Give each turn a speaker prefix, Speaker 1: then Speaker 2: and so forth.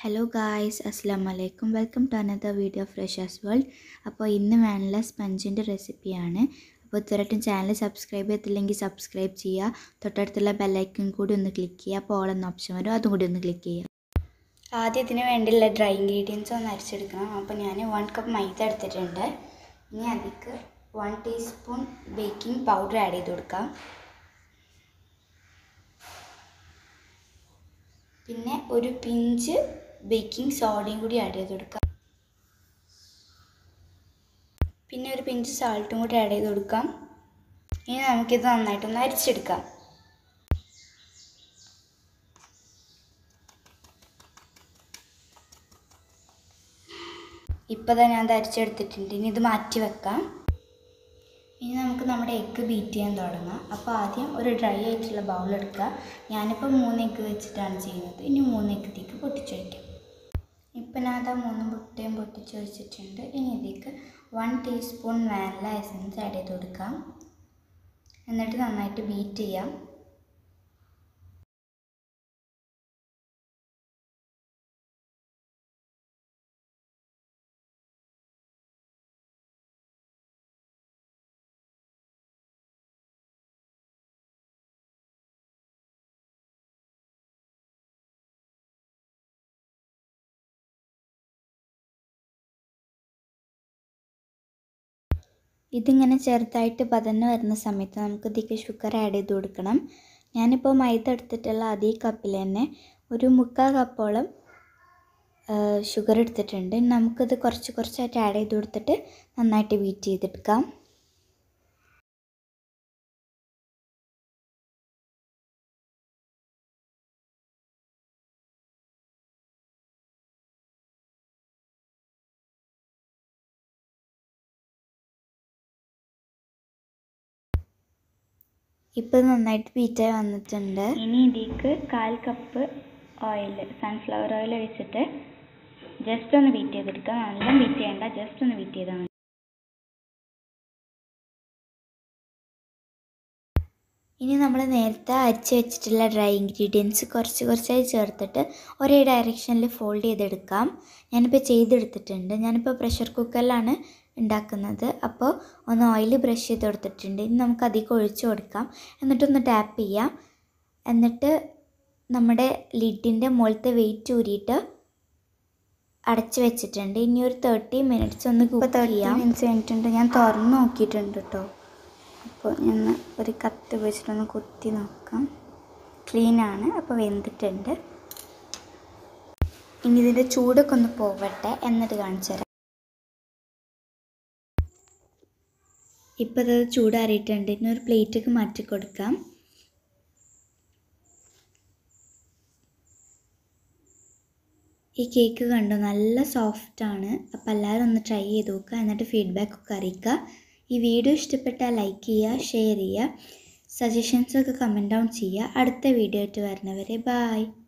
Speaker 1: hello guys അസ്സാം വലൈക്കും welcome to another video freshers world അപ്പോൾ ഇന്ന് വേനുള്ള സ്പഞ്ചിൻ്റെ റെസിപ്പിയാണ് അപ്പോൾ ഇതുവരെയായിട്ടും ചാനൽ സബ്സ്ക്രൈബ് ചെയ്തില്ലെങ്കിൽ സബ്സ്ക്രൈബ് ചെയ്യുക തൊട്ടടുത്തുള്ള ബെല്ലൈക്കൺ കൂടി ഒന്ന് ക്ലിക്ക് ചെയ്യുക അപ്പോൾ ഓൾ എന്ന ഓപ്ഷൻ വരും അതും കൂടി ഒന്ന് ക്ലിക്ക് ചെയ്യുക ആദ്യം ഇതിന് വേണ്ടിയുള്ള ഡ്രൈ ഇൻഗ്രീഡിയൻസ് ഒന്ന് അരച്ചെടുക്കണം അപ്പോൾ ഞാൻ വൺ കപ്പ് മൈദ എടുത്തിട്ടുണ്ട് ഇനി അതിലേക്ക് one teaspoon baking powder add ചെയ്ത് കൊടുക്കാം പിന്നെ ഒരു പിഞ്ച് ബേക്കിംഗ് സോഡയും കൂടി ആഡ് ചെയ്ത് കൊടുക്കാം പിന്നെ ഒരു പിഞ്ച് സാൾട്ടും കൂടി ആഡ് ചെയ്ത് കൊടുക്കാം ഇനി നമുക്കിത് നന്നായിട്ടൊന്ന് അരിച്ചെടുക്കാം ഇപ്പോൾ തന്നെ അത് അരിച്ചെടുത്തിട്ടുണ്ട് ഇനി ഇത് മാറ്റി വെക്കാം ഇനി നമുക്ക് നമ്മുടെ എഗ്ഗ് ബീറ്റ് ചെയ്യാൻ തുടങ്ങാം അപ്പോൾ ആദ്യം ഒരു ഡ്രൈ ആയിട്ടുള്ള ബൗൾ എടുക്കുക ഞാനിപ്പോൾ മൂന്ന് എഗ്ഗ് വെച്ചിട്ടാണ് ചെയ്യുന്നത് ഇനി മൂന്ന് എഗ്ഗത്തേക്ക് പൊട്ടിച്ചൊഴിക്കാം ഇപ്പം ഞാൻ അതാ മൂന്ന് മുട്ടയും പൊട്ടിച്ചൊഴിച്ചിട്ടുണ്ട് ഇനി ഇതിലേക്ക് one teaspoon vanilla essence add ചെയ്ത് കൊടുക്കാം എന്നിട്ട് നന്നായിട്ട് ബീറ്റ് ചെയ്യാം ഇതിങ്ങനെ ചെറുതായിട്ട് പതന്ന് വരുന്ന സമയത്ത് നമുക്ക് ഇതിലേക്ക് ഷുഗർ ആഡ് ചെയ്ത് കൊടുക്കണം ഞാനിപ്പോൾ മൈദ എടുത്തിട്ടുള്ള അതേ കപ്പിൽ തന്നെ ഒരു മുക്കാൽ കപ്പോളം ഷുഗർ എടുത്തിട്ടുണ്ട് നമുക്കിത് കുറച്ച് കുറച്ചായിട്ട് ആഡ് ചെയ്ത് കൊടുത്തിട്ട് നന്നായിട്ട് ബീറ്റ് ചെയ്തെടുക്കാം ഇപ്പോൾ നന്നായിട്ട് ബീറ്റായി വന്നിട്ടുണ്ട് ഇനി ഇതിലേക്ക് കാൽ കപ്പ് ഓയിൽ സൺഫ്ലവർ ഓയിൽ ഒഴിച്ചിട്ട് ജസ്റ്റ് ഒന്ന് ബീറ്റ് ചെയ്തെടുക്കുക നല്ല ബീറ്റ് ചെയ്യേണ്ട ജസ്റ്റ് ഒന്ന് ബീറ്റ് ചെയ്താൽ മതി ഇനി നമ്മൾ നേരത്തെ അരിച്ച് വെച്ചിട്ടുള്ള ഡ്രൈ ഇൻഗ്രീഡിയൻസ് കുറച്ച് കുറച്ചായി ചേർത്തിട്ട് ഒരേ ഡയറക്ഷനിൽ ഫോൾഡ് ചെയ്തെടുക്കാം ഞാനിപ്പോൾ ചെയ്തെടുത്തിട്ടുണ്ട് ഞാനിപ്പോൾ പ്രഷർ കുക്കറിലാണ് ഉണ്ടാക്കുന്നത് അപ്പോൾ ഒന്ന് ഓയിൽ ബ്രഷ് ചെയ്ത് കൊടുത്തിട്ടുണ്ട് ഇനി നമുക്ക് അധികം ഒഴിച്ച് കൊടുക്കാം എന്നിട്ടൊന്ന് ടാപ്പ് ചെയ്യാം എന്നിട്ട് നമ്മുടെ ലിഡിൻ്റെ മുകളിലത്തെ വെയിറ്റ് ഊരിയിട്ട് അടച്ച് വെച്ചിട്ടുണ്ട് ഇനി ഒരു തേർട്ടി മിനിറ്റ്സ് ഒന്ന് കുക്ക് ചെയ്യാം മിനിറ്റ്സ് കഴിഞ്ഞിട്ടുണ്ട് ഞാൻ തുറന്ന് നോക്കിയിട്ടുണ്ട് കേട്ടോ അപ്പോൾ ഞാൻ ഒരു കത്ത് വെച്ചിട്ടൊന്ന് കുത്തി നോക്കാം ക്ലീനാണ് അപ്പോൾ വെന്തിട്ടുണ്ട് ഇനി ഇതിൻ്റെ ചൂടൊക്കെ ഒന്ന് പോവട്ടെ എന്നിട്ട് കാണിച്ചു തരാം ഇപ്പോൾ ഇത് ചൂടാറിയിട്ടുണ്ട് ഇനി ഒരു പ്ലേറ്റൊക്കെ മാറ്റി കൊടുക്കാം ഈ കേക്ക് കണ്ടോ നല്ല സോഫ്റ്റാണ് അപ്പോൾ എല്ലാവരും ഒന്ന് ട്രൈ ചെയ്ത് നോക്കുക എന്നിട്ട് ഫീഡ്ബാക്ക് ഒക്കെ അറിയിക്കുക ഈ വീഡിയോ ഇഷ്ടപ്പെട്ടാൽ ലൈക്ക് ചെയ്യുക ഷെയർ ചെയ്യുക സജഷൻസൊക്കെ കമൻറ്റ് ഡൗൺ ചെയ്യുക അടുത്ത വീഡിയോ ആയിട്ട് വരുന്നവരെ ബായ്